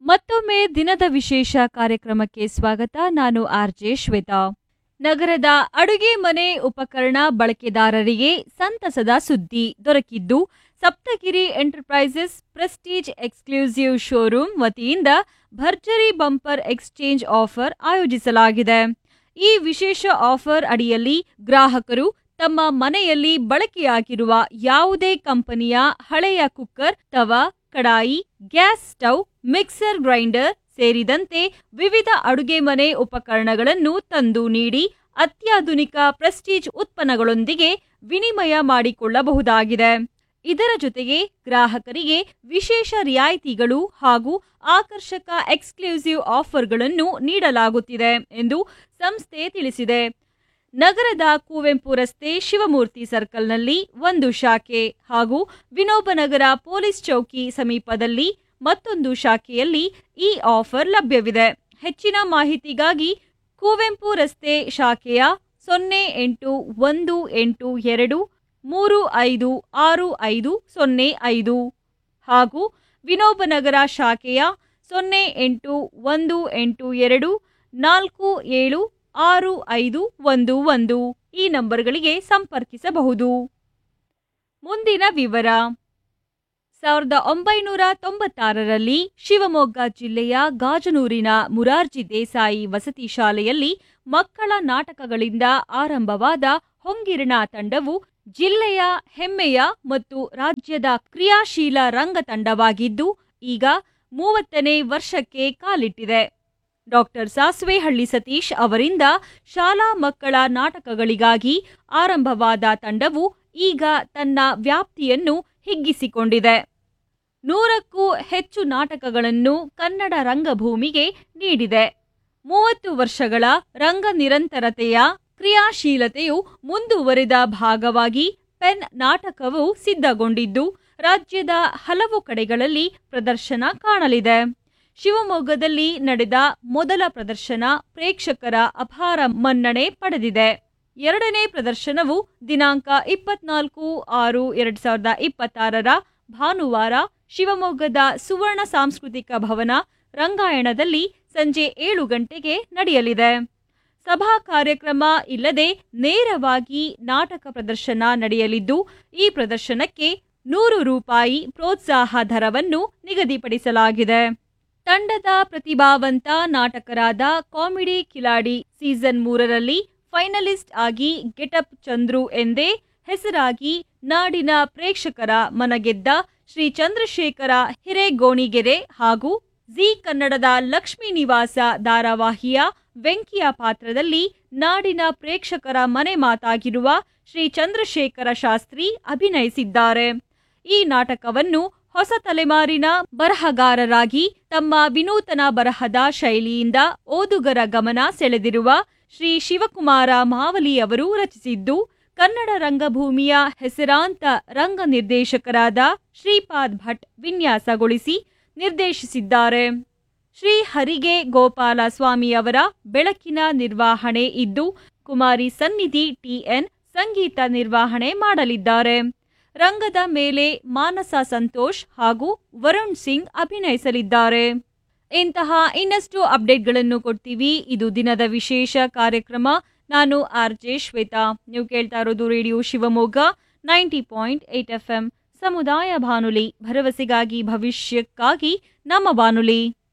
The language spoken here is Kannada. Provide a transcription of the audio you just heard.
ಮತ್ತೊಮ್ಮೆ ದಿನದ ವಿಶೇಷ ಕಾರ್ಯಕ್ರಮಕ್ಕೆ ಸ್ವಾಗತ ನಾನು ಆರ್ಜೆ ಶ್ವೇತಾ ನಗರದ ಅಡುಗೆ ಮನೆ ಉಪಕರಣ ಬಳಕೆದಾರರಿಗೆ ಸಂತಸದ ಸುದ್ದಿ ದೊರಕಿದ್ದು Saptagiri enterprises prestige exclusive showroom ವತಿಯಿಂದ ಭರ್ಜರಿ ಬಂಪರ್ ಎಕ್ಸ್ಚೇಂಜ್ ಆಫರ್ ಆಯೋಜಿಸಲಾಗಿದೆ ಈ ವಿಶೇಷ ಆಫರ್ ಅಡಿಯಲ್ಲಿ ಗ್ರಾಹಕರು ತಮ್ಮ ಮನೆಯಲ್ಲಿ ಬಳಕೆಯಾಗಿರುವ ಯಾವುದೇ ಕಂಪನಿಯ ಹಳೆಯ ಕುಕ್ಕರ್ ತವಾ ಕಡಾಯಿ ಗ್ಯಾಸ್ ಸ್ಟವ್ ಮಿಕ್ಸರ್ ಗ್ರೈಂಡರ್ ಸೇರಿದಂತೆ ವಿವಿಧ ಅಡುಗೆ ಮನೆ ಉಪಕರಣಗಳನ್ನು ತಂದು ನೀಡಿ ಅತ್ಯಾಧುನಿಕ ಪ್ರೆಸ್ಟೀಜ್ ಉತ್ಪನ್ನಗಳೊಂದಿಗೆ ವಿನಿಮಯ ಮಾಡಿಕೊಳ್ಳಬಹುದಾಗಿದೆ ಇದರ ಜೊತೆಗೆ ಗ್ರಾಹಕರಿಗೆ ವಿಶೇಷ ರಿಯಾಯಿತಿಗಳು ಹಾಗೂ ಆಕರ್ಷಕ ಎಕ್ಸ್ಕ್ಲೂಸಿವ್ ಆಫರ್ಗಳನ್ನು ನೀಡಲಾಗುತ್ತಿದೆ ಎಂದು ಸಂಸ್ಥೆ ತಿಳಿಸಿದೆ ನಗರದ ಕುವೆಂಪು ರಸ್ತೆ ಶಿವಮೂರ್ತಿ ಸರ್ಕಲ್ನಲ್ಲಿ ಒಂದು ಶಾಖೆ ಹಾಗೂ ವಿನೋಬನಗರ ಪೊಲೀಸ್ ಚೌಕಿ ಸಮೀಪದಲ್ಲಿ ಮತ್ತೊಂದು ಶಾಖೆಯಲ್ಲಿ ಈ ಆಫರ್ ಲಭ್ಯವಿದೆ ಹೆಚ್ಚಿನ ಮಾಹಿತಿಗಾಗಿ ಕುವೆಂಪು ರಸ್ತೆ ಶಾಖೆಯ ಸೊನ್ನೆ ಎಂಟು ಒಂದು ಎಂಟು ಎರಡು ಮೂರು ಐದು ಆರು ಐದು ಸೊನ್ನೆ ಐದು ಹಾಗೂ ವಿನೋಬನಗರ ಶಾಖೆಯ ಸೊನ್ನೆ ಎಂಟು ಒಂದು ಎಂಟು ಎರಡು ನಾಲ್ಕು ಏಳು ಆರು ಐದು ಒಂದು ಒಂದು ಈ ನಂಬರ್ಗಳಿಗೆ ಸಂಪರ್ಕಿಸಬಹುದು ಮುಂದಿನ ವಿವರ ಸಾವಿರದ ಒಂಬೈನೂರ ತೊಂಬತ್ತಾರರಲ್ಲಿ ಶಿವಮೊಗ್ಗ ಜಿಲ್ಲೆಯ ಗಾಜನೂರಿನ ಮುರಾರ್ಜಿ ದೇಸಾಯಿ ವಸತಿ ಶಾಲೆಯಲ್ಲಿ ಮಕ್ಕಳ ನಾಟಕಗಳಿಂದ ಆರಂಭವಾದ ಹೊಂಗಿರಣ ತಂಡವು ಜಿಲ್ಲೆಯ ಹೆಮ್ಮೆಯ ಮತ್ತು ರಾಜ್ಯದ ಕ್ರಿಯಾಶೀಲ ರಂಗ ತಂಡವಾಗಿದ್ದು ಈಗ ಮೂವತ್ತನೇ ವರ್ಷಕ್ಕೆ ಕಾಲಿಟ್ಟಿದೆ ಡಾಕ್ಟರ್ ಸಾಸ್ವೆಹಳ್ಳಿ ಸತೀಶ್ ಅವರಿಂದ ಶಾಲಾ ಮಕ್ಕಳ ನಾಟಕಗಳಿಗಾಗಿ ಆರಂಭವಾದ ತಂಡವು ಈಗ ತನ್ನ ವ್ಯಾಪ್ತಿಯನ್ನು ಹಿಗ್ಗಿಸಿಕೊಂಡಿದೆ ನೂರಕ್ಕೂ ಹೆಚ್ಚು ನಾಟಕಗಳನ್ನು ಕನ್ನಡ ರಂಗಭೂಮಿಗೆ ನೀಡಿದೆ ಮೂವತ್ತು ವರ್ಷಗಳ ರಂಗ ನಿರಂತರತೆಯ ಕ್ರಿಯಾಶೀಲತೆಯು ಮುಂದುವರಿದ ಭಾಗವಾಗಿ ಪೆನ್ ನಾಟಕವು ಸಿದ್ಧಗೊಂಡಿದ್ದು ರಾಜ್ಯದ ಹಲವು ಕಡೆಗಳಲ್ಲಿ ಪ್ರದರ್ಶನ ಕಾಣಲಿದೆ ಶಿವಮೊಗ್ಗದಲ್ಲಿ ನಡೆದ ಮೊದಲ ಪ್ರದರ್ಶನ ಪ್ರೇಕ್ಷಕರ ಅಪಾರ ಮನ್ನಣೆ ಪಡೆದಿದೆ ಎರಡನೇ ಪ್ರದರ್ಶನವು ದಿನಾಂಕ ಇಪ್ಪತ್ನಾಲ್ಕು ಆರು ಎರಡ್ ಸಾವಿರದ ಇಪ್ಪತ್ತಾರರ ಭಾನುವಾರ ಶಿವಮೊಗ್ಗದ ಸುವರ್ಣ ಸಾಂಸ್ಕೃತಿಕ ಭವನ ರಂಗಾಯಣದಲ್ಲಿ ಸಂಜೆ ಏಳು ಗಂಟೆಗೆ ನಡೆಯಲಿದೆ ಸಭಾ ಕಾರ್ಯಕ್ರಮ ಇಲ್ಲದೆ ನೇರವಾಗಿ ನಾಟಕ ಪ್ರದರ್ಶನ ನಡೆಯಲಿದ್ದು ಈ ಪ್ರದರ್ಶನಕ್ಕೆ ನೂರು ರೂಪಾಯಿ ಪ್ರೋತ್ಸಾಹ ದರವನ್ನು ನಿಗದಿಪಡಿಸಲಾಗಿದೆ ತಂಡದ ಪ್ರತಿಭಾವಂತ ನಾಟಕರಾದ ಕಾಮಿಡಿ ಕಿಲಾಡಿ ಸೀಸನ್ ಮೂರರಲ್ಲಿ ಫೈನಲಿಸ್ಟ್ ಆಗಿ ಗೆಟಪ್ ಚಂದ್ರು ಎಂದೇ ಹೆಸರಾಗಿ ನಾಡಿನ ಪ್ರೇಕ್ಷಕರ ಮನಗೆದ್ದ ಶ್ರೀ ಚಂದ್ರಶೇಖರ ಹಿರೇಗೋಣಿಗೆರೆ ಹಾಗೂ ಜಿ ಕನ್ನಡದ ಲಕ್ಷ್ಮೀ ನಿವಾಸ ಧಾರಾವಾಹಿಯ ವೆಂಕಿಯ ಪಾತ್ರದಲ್ಲಿ ನಾಡಿನ ಪ್ರೇಕ್ಷಕರ ಮನೆ ಮಾತಾಗಿರುವ ಶ್ರೀ ಚಂದ್ರಶೇಖರ ಶಾಸ್ತ್ರಿ ಅಭಿನಯಿಸಿದ್ದಾರೆ ಈ ನಾಟಕವನ್ನು ಹೊಸ ತಲೆಮಾರಿನ ಬರಹಗಾರರಾಗಿ ತಮ್ಮ ವಿನೂತನ ಬರಹದ ಶೈಲಿಯಿಂದ ಓದುಗರ ಗಮನ ಸೆಳೆದಿರುವ ಶ್ರೀ ಶಿವಕುಮಾರ ಮಾವಲಿ ಅವರು ರಚಿಸಿದ್ದು ಕನ್ನಡ ರಂಗಭೂಮಿಯ ಹೆಸರಾಂತ ರಂಗ ನಿರ್ದೇಶಕರಾದ ಶ್ರೀಪಾದ್ ಭಟ್ ವಿನ್ಯಾಸಗೊಳಿಸಿ ನಿರ್ದೇಶಿಸಿದ್ದಾರೆ ಶ್ರೀ ಹರಿಗೆ ಗೋಪಾಲ ಸ್ವಾಮಿಯವರ ಬೆಳಕಿನ ನಿರ್ವಹಣೆ ಇದ್ದು ಕುಮಾರಿ ಸನ್ನಿಧಿ ಟಿಎನ್ ಸಂಗೀತ ನಿರ್ವಹಣೆ ಮಾಡಲಿದ್ದಾರೆ ರಂಗದ ಮೇಲೆ ಮಾನಸ ಸಂತೋಷ್ ಹಾಗೂ ವರುಣ್ ಸಿಂಗ್ ಅಭಿನಯಿಸಲಿದ್ದಾರೆ ಇಂತಹ ಇನ್ನಷ್ಟು ಅಪ್ಡೇಟ್ಗಳನ್ನು ಕೊಡ್ತೀವಿ ಇದು ದಿನದ ವಿಶೇಷ ಕಾರ್ಯಕ್ರಮ ನಾನು ಆರ್ ಜೆ ಶ್ವೇತಾ ನೀವು ಕೇಳ್ತಾ ಇರೋದು radio Shivamogga ninety point eight F M ಸಮುದಾಯ ಬಾನುಲಿ ಭರವಸೆಗಾಗಿ ಭವಿಷ್ಯಕ್ಕಾಗಿ ನಮ್ಮ ಬಾನುಲಿ